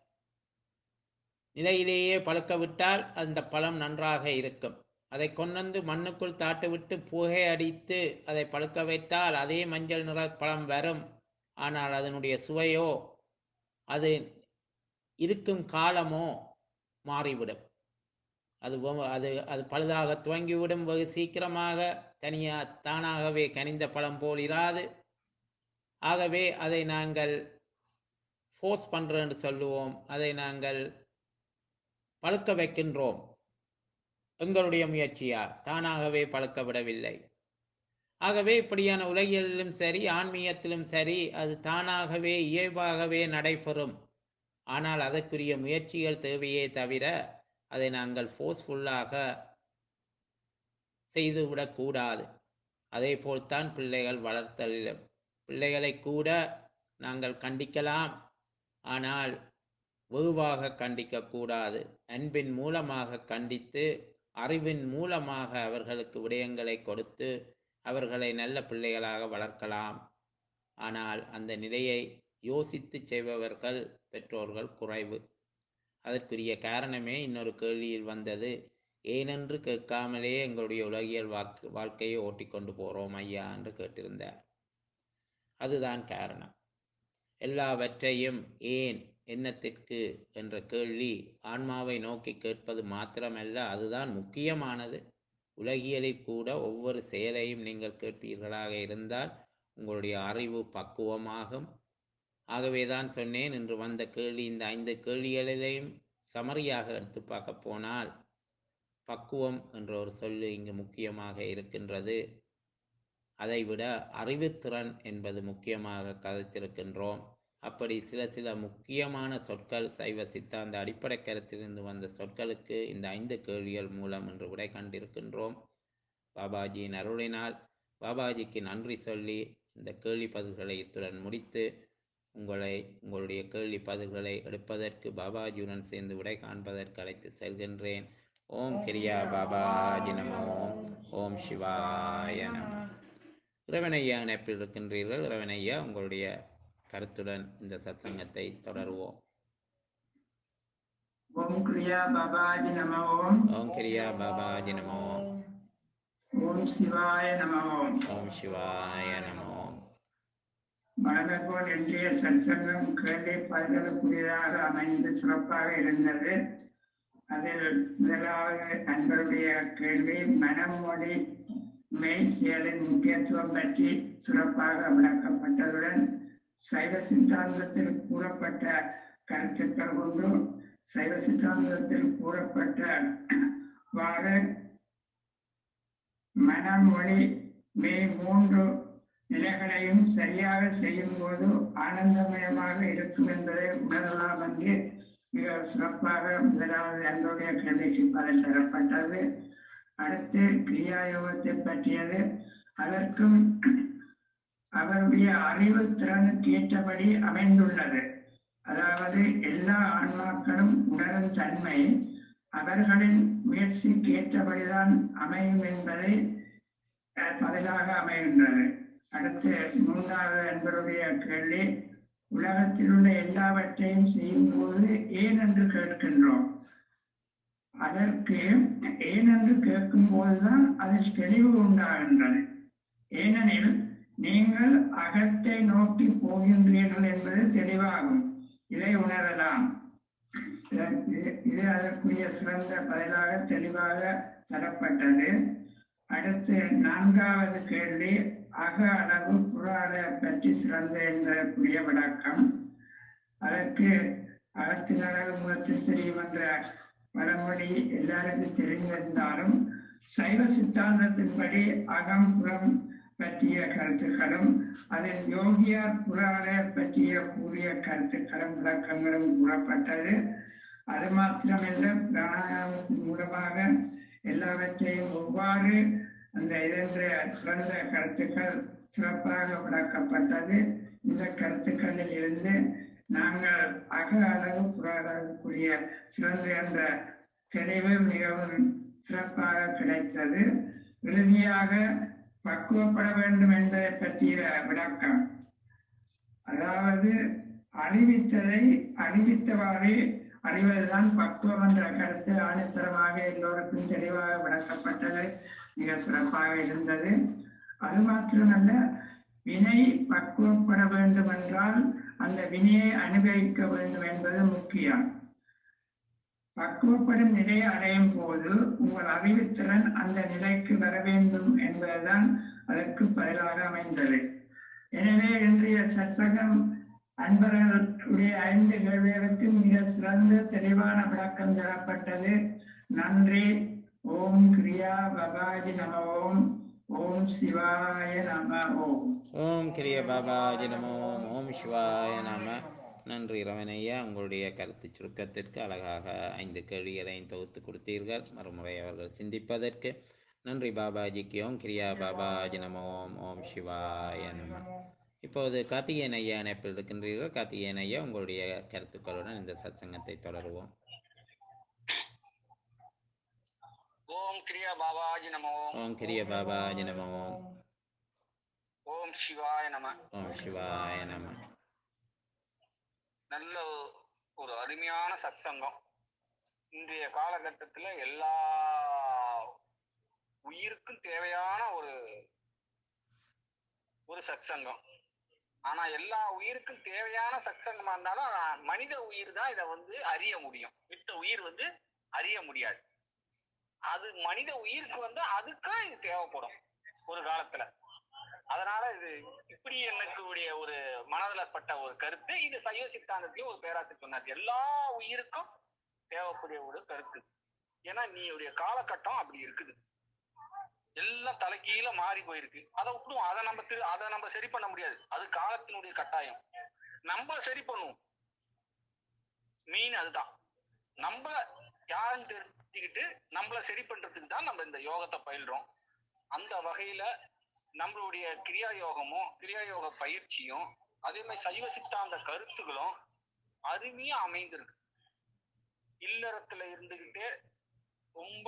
நிலையிலேயே பழுக்க விட்டால் அந்த பழம் நன்றாக இருக்கும் அதை கொண்டு மண்ணுக்குள் தாட்டு விட்டு புகை அடித்து அதை பழுக்க வைத்தால் அதே மஞ்சள் நிற பழம் வரும் ஆனால் அதனுடைய சுவையோ அது இருக்கும் காலமோ மாறிவிடும் அது ஒ- அது அது பழுதாக துவங்கிவிடும் வெகு சீக்கிரமாக தனியா தானாகவே கனிந்த பழம் போல் இராது ஆகவே அதை நாங்கள் ஃபோர்ஸ் பண்றோன்னு சொல்லுவோம் அதை நாங்கள் பழுக்க வைக்கின்றோம் எங்களுடைய முயற்சியால் தானாகவே பழுக்க விடவில்லை ஆகவே இப்படியான உலகியலிலும் சரி ஆன்மீகத்திலும் சரி அது தானாகவே இயல்பாகவே நடைபெறும் ஆனால் அதற்குரிய முயற்சிகள் தேவையே தவிர அதை நாங்கள் ஃபோர்ஸ்ஃபுல்லாக செய்துவிடக்கூடாது அதே போல்தான் பிள்ளைகள் வளர்த்தலிலும் பிள்ளைகளை கூட நாங்கள் கண்டிக்கலாம் ஆனால் வெகுவாக கண்டிக்கக்கூடாது அன்பின் மூலமாக கண்டித்து அறிவின் மூலமாக அவர்களுக்கு விடயங்களை கொடுத்து அவர்களை நல்ல பிள்ளைகளாக வளர்க்கலாம் ஆனால் அந்த நிலையை யோசித்து செய்பவர்கள் பெற்றோர்கள் குறைவு அதற்குரிய காரணமே இன்னொரு கேள்வியில் வந்தது ஏனென்று கேட்காமலே எங்களுடைய உலகியல் வாக்கு வாழ்க்கையை ஓட்டிக்கொண்டு போறோம் ஐயா என்று கேட்டிருந்தார் அதுதான் காரணம் எல்லாவற்றையும் ஏன் என்னத்திற்கு என்ற கேள்வி ஆன்மாவை நோக்கி கேட்பது மாத்திரமல்ல அதுதான் முக்கியமானது உலகியலில் கூட ஒவ்வொரு செயலையும் நீங்கள் கேட்பீர்களாக இருந்தால் உங்களுடைய அறிவு பக்குவமாகும் ஆகவேதான் சொன்னேன் இன்று வந்த கேள்வி இந்த ஐந்து கேள்விகளிலையும் சமரியாக எடுத்து பார்க்க போனால் பக்குவம் என்ற ஒரு சொல்லு இங்கு முக்கியமாக இருக்கின்றது அதைவிட அறிவுத்திறன் என்பது முக்கியமாக கதைத்திருக்கின்றோம் அப்படி சில சில முக்கியமான சொற்கள் சைவ சித்தாந்த அடிப்படை கருத்திலிருந்து வந்த சொற்களுக்கு இந்த ஐந்து கேள்விகள் மூலம் இன்று விடை கண்டிருக்கின்றோம் பாபாஜியின் அருளினால் பாபாஜிக்கு நன்றி சொல்லி இந்த கேள்வி பதில்களை இத்துடன் முடித்து உங்களை உங்களுடைய கேள்வி பதில்களை எடுப்பதற்கு பாபாஜியுடன் சேர்ந்து விடை காண்பதற்கு அழைத்து செல்கின்றேன் ஓம் கிரியா பாபாஜி நம ஓம் ஓம் சிவாய நம இறைவனையா இணைப்பில் இருக்கின்றீர்கள் இறைவனையா உங்களுடைய கருத்துடன் இந்த சத்சங்கத்தை தொடருவோம் ஓம் கிரியா பாபாஜி நம ஓம் ஓம் கிரியா பாபாஜி நம ஓம் ஓம் சிவாய நம ஓம் ஓம் சிவாய நம ஓம் வழக்கம் போல் இன்றைய சத்சங்கம் கேள்வி பதிலுக்குரியதாக அமைந்து சிறப்பாக இருந்தது அதில் முதலாவது அன்பருடைய கேள்வி மனம் மொழி மெய் செயலின் முக்கியத்துவம் பற்றி சிறப்பாக விளக்கப்பட்டதுடன் சைவ சித்தாந்தத்தில் கூறப்பட்ட கருத்துக்கள் கொண்டு சைவ சித்தாந்தத்தில் கூறப்பட்ட வாறு மனம் மொழி மெய் மூன்று நிலைகளையும் சரியாக செய்யும் போது ஆனந்தமயமாக இருக்கும் என்பதை உணரலாம் என்று மிக சிறப்பாக முதலாவது அன்புடைய கேள்விக்கு பதில் தரப்பட்டது அடுத்து கிரியா யோகத்தை பற்றியது அதற்கும் அவருடைய அறிவு திறனுக்கு ஏற்றபடி அமைந்துள்ளது அதாவது எல்லா ஆன்மாக்களும் உணரும் தன்மை அவர்களின் முயற்சிக்கு ஏற்றபடிதான் அமையும் என்பதை அஹ், பதிலாக அமைகின்றது அடுத்து மூன்றாவது என்பருடைய கேள்வி உலகத்தில் உள்ள எல்லாவற்றையும் செய்யும் போது ஏன் என்று கேட்கின்றோம் அதற்கு ஏன் என்று கேட்கும் போதுதான் அதில் தெளிவு உண்டாகின்றது ஏனெனில் நீங்கள் அகத்தை நோக்கி போகின்றீர்கள் என்பது தெளிவாகும் இதை உணரலாம் இது- இது அதற்குரிய சிறந்த பதிலாக தெளிவாக தரப்பட்டது அடுத்து நான்காவது கேள்வி அக அளவு புற அளவு பற்றி சிறந்த என்பதற்குரிய விளக்கம் அதற்கு அகத்தின் அழகு முகத்தில் தெரியும் என்ற பழமொழி எல்லாருக்கும் தெரிந்திருந்தாலும் சைவ சித்தாந்தத்தின்படி அகம் புறம் பற்றிய கருத்துக்களும் அதில் யோகியார் புறாட பற்றிய கூறிய கருத்துக்களும் விளக்கங்களும் கூறப்பட்டது அது மாத்திரமல்ல பிராணாயாமத்தின் மூலமாக எல்லாவற்றையும் எவ்வாறு அந்த இதென்ற சிறந்த கருத்துக்கள் சிறப்பாக விளக்கப்பட்டது இந்த கருத்துக்களில் இருந்து நாங்கள் அக அளவு புற அளவுக்குரிய சிறந்த என்ற தெளிவு மிகவும் சிறப்பாக கிடைத்தது இறுதியாக பக்குவப்பட வேண்டும் என்பதை பற்றிய விளக்கம் அதாவது அறிவித்ததை அறிவித்தவாறு அறிவதுதான் பக்குவம் என்ற கருத்து ஆணித்தரமாக எல்லோருக்கும் தெளிவாக விளக்கப்பட்டது மிக சிறப்பாக இருந்தது அது மாத்திரமல்ல வினை பக்குவப்பட வேண்டும் என்றால் அந்த வினையை அனுபவிக்க வேண்டும் என்பது முக்கியம் பக்குவப்படும் நிலையை அடையும் போது உங்கள் அறிவுத்திறன் அந்த நிலைக்கு வர வேண்டும் என்பதுதான் அதற்கு பதிலாக அமைந்தது எனவே இன்றைய சத்சங்கம் அன்பர்களுடைய ஐந்து கேள்விகளுக்கு மிக சிறந்த தெளிவான விளக்கம் தரப்பட்டது நன்றி ஓம் கிரியா பபாஜி நம ஓம் ஓம் சிவாய நம ஓம் ஓம் கிரிய பாபாஜி நமோ ஓம் ஓம் சிவாய நம நன்றி ரமணையா உங்களுடைய கருத்து சுருக்கத்திற்கு அழகாக ஐந்து கேள்விகளையும் தொகுத்து கொடுத்தீர்கள் மறுமுறை அவர்கள் சிந்திப்பதற்கு நன்றி பாபாஜிக்கு ஓம் கிரியா பாபாஜி நமோ ஓம் ஓம் சிவாய நம இப்போது கார்த்திகேயன் ஐயா இணைப்பில் இருக்கின்றீர்கள் கார்த்திகேயன் ஐயா உங்களுடைய கருத்துக்களுடன் இந்த சத்சங்கத்தை தொடருவோம் ஓம் கிரியா பாபாஜி நமோ ஓம் கிரிய பாபாஜி நமோ ஓம் ஓம் சிவாய நம ஓம் சிவாய நம நல்ல ஒரு அருமையான சத்சங்கம் இன்றைய காலகட்டத்துல எல்லா உயிருக்கும் தேவையான ஒரு ஒரு சத்சங்கம் ஆனா எல்லா உயிருக்கும் தேவையான சத்சங்கமா இருந்தாலும் ஆனா மனித உயிர் தான் இதை வந்து அறிய முடியும் மித்த உயிர் வந்து அறிய முடியாது அது மனித உயிருக்கு வந்து அதுக்கும் இது தேவைப்படும் ஒரு காலத்துல அதனால இது இப்படி எனக்கு உடைய ஒரு மனதுல பட்ட ஒரு கருத்து இது சைவ சித்தாந்தத்திலயும் ஒரு பேராசிரியர் சொன்னார் எல்லா உயிருக்கும் தேவைப்படிய ஒரு கருத்து ஏன்னா நீயுடைய காலகட்டம் அப்படி இருக்குது எல்லாம் தலைகீழ மாறி போயிருக்கு அதை விட்டுருவோம் அதை நம்ம திரு அதை நம்ம சரி பண்ண முடியாது அது காலத்தினுடைய கட்டாயம் நம்ம சரி பண்ணுவோம் மெயின் அதுதான் நம்ம யாருன்னு தெரிஞ்சுக்கிட்டு நம்மள சரி பண்றதுக்கு தான் நம்ம இந்த யோகத்தை பயில்றோம் அந்த வகையில நம்மளுடைய கிரியா யோகமும் கிரியா யோக பயிற்சியும் அதே மாதிரி சைவ சித்தாந்த கருத்துகளும் அருமையா அமைந்திருக்கு இல்லறத்துல இருந்துகிட்டே ரொம்ப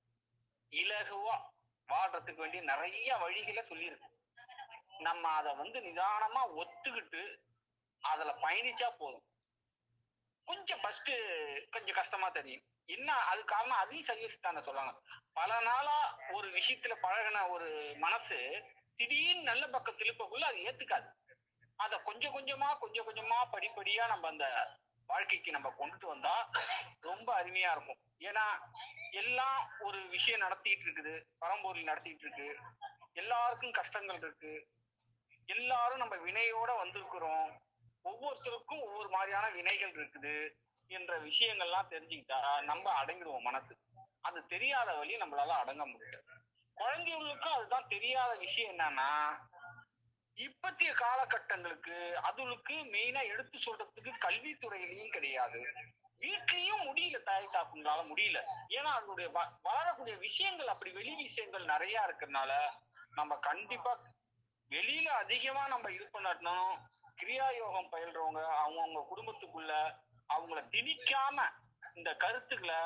இலகுவா வாழ்றதுக்கு வேண்டிய நிறைய வழிகளை சொல்லியிருக்கு நம்ம அதை வந்து நிதானமா ஒத்துக்கிட்டு அதுல பயணிச்சா போதும் கொஞ்சம் ஃபர்ஸ்ட் கொஞ்சம் கஷ்டமா தெரியும் என்ன அது காரணம் அதையும் சைவ சித்தாந்தம் சொல்றாங்க பல நாளா ஒரு விஷயத்துல பழகின ஒரு மனசு திடீர்னு நல்ல பக்கம் திருப்பக்குள்ள அது ஏத்துக்காது அத கொஞ்சம் கொஞ்சமா கொஞ்சம் கொஞ்சமா படிப்படியா நம்ம அந்த வாழ்க்கைக்கு நம்ம கொண்டுட்டு வந்தா ரொம்ப அருமையா இருக்கும் ஏன்னா எல்லாம் ஒரு விஷயம் நடத்திட்டு இருக்குது பரம்பொருள் நடத்திட்டு இருக்கு எல்லாருக்கும் கஷ்டங்கள் இருக்கு எல்லாரும் நம்ம வினையோட வந்திருக்கிறோம் ஒவ்வொருத்தருக்கும் ஒவ்வொரு மாதிரியான வினைகள் இருக்குது என்ற விஷயங்கள்லாம் தெரிஞ்சுக்கிட்டா நம்ம அடங்கிடுவோம் மனசு அது தெரியாத வழி நம்மளால அடங்க முடியாது குழந்தைகளுக்கும் அதுதான் தெரியாத விஷயம் என்னன்னா இப்பத்திய காலகட்டங்களுக்கு அதுகளுக்கு மெயினா எடுத்து சொல்றதுக்கு கல்வித்துறையிலையும் கிடையாது வீட்லயும் முடியல தாய் தாப்புங்களால முடியல ஏன்னா அதனுடைய வ- வளரக்கூடிய விஷயங்கள் அப்படி வெளி விஷயங்கள் நிறைய இருக்கிறதுனால நம்ம கண்டிப்பா வெளியில அதிகமா நம்ம இது பண்ணணும் கிரியா யோகம் பயில்றவங்க அவங்கவுங்க குடும்பத்துக்குள்ள அவங்கள திணிக்காம இந்த கருத்துக்களை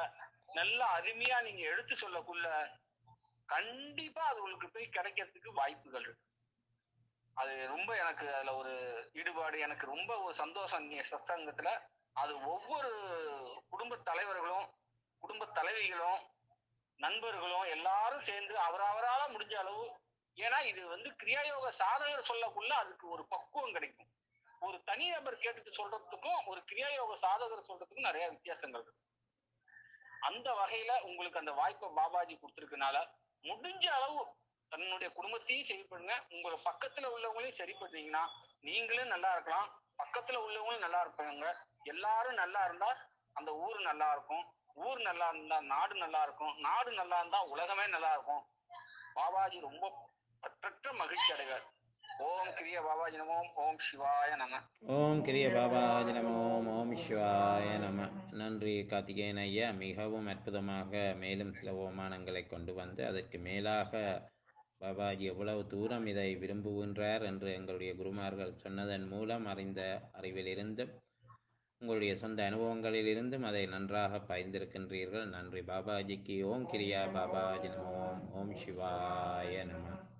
நல்ல அருமையா நீங்க எடுத்து சொல்லக்குள்ள கண்டிப்பா அது உங்களுக்கு போய் கிடைக்கிறதுக்கு வாய்ப்புகள் இருக்கு அது ரொம்ப எனக்கு அதுல ஒரு ஈடுபாடு எனக்கு ரொம்ப ஒரு சந்தோஷம் நீங்க சத்சங்கத்துல அது ஒவ்வொரு குடும்ப தலைவர்களும் குடும்ப தலைவிகளும் நண்பர்களும் எல்லாரும் சேர்ந்து அவரவரால முடிஞ்ச அளவு ஏன்னா இது வந்து கிரியாயோக சாதகர் சொல்லக்குள்ள அதுக்கு ஒரு பக்குவம் கிடைக்கும் ஒரு தனிநபர் கேட்டுட்டு சொல்றதுக்கும் ஒரு கிரியாயோக சாதகர் சொல்றதுக்கும் நிறைய வித்தியாசங்கள் இருக்கு அந்த வகையில உங்களுக்கு அந்த வாய்ப்பை பாபாஜி கொடுத்திருக்கனால முடிஞ்ச அளவு தன்னுடைய குடும்பத்தையும் சரி பண்ணுங்க உங்க பக்கத்துல உள்ளவங்களையும் சரி பண்ணீங்கன்னா நீங்களும் நல்லா இருக்கலாம் பக்கத்துல உள்ளவங்களும் நல்லா இருப்பாங்க எல்லாரும் நல்லா இருந்தா அந்த ஊர் நல்லா இருக்கும் ஊர் நல்லா இருந்தா நாடு நல்லா இருக்கும் நாடு நல்லா இருந்தா உலகமே நல்லா இருக்கும் பாபாஜி ரொம்ப பற்றற்ற மகிழ்ச்சி அடைவார் ஓம் கிரிய பாபாஜி நமோம் ஓம் சிவாய நம ஓம் கிரிய பாபாஜி நம ஓம் ஓம் சிவாய நம நன்றி கார்த்திகேயன் ஐயா மிகவும் அற்புதமாக மேலும் சில ஓமானங்களை கொண்டு வந்து அதற்கு மேலாக பாபாஜி எவ்வளவு தூரம் இதை விரும்புகின்றார் என்று எங்களுடைய குருமார்கள் சொன்னதன் மூலம் அறிந்த அறிவிலிருந்தும் உங்களுடைய சொந்த அனுபவங்களிலிருந்தும் அதை நன்றாக பயந்திருக்கின்றீர்கள் நன்றி பாபாஜிக்கு ஓம் கிரியா பாபாஜி நம ஓம் ஓம் சிவாய நம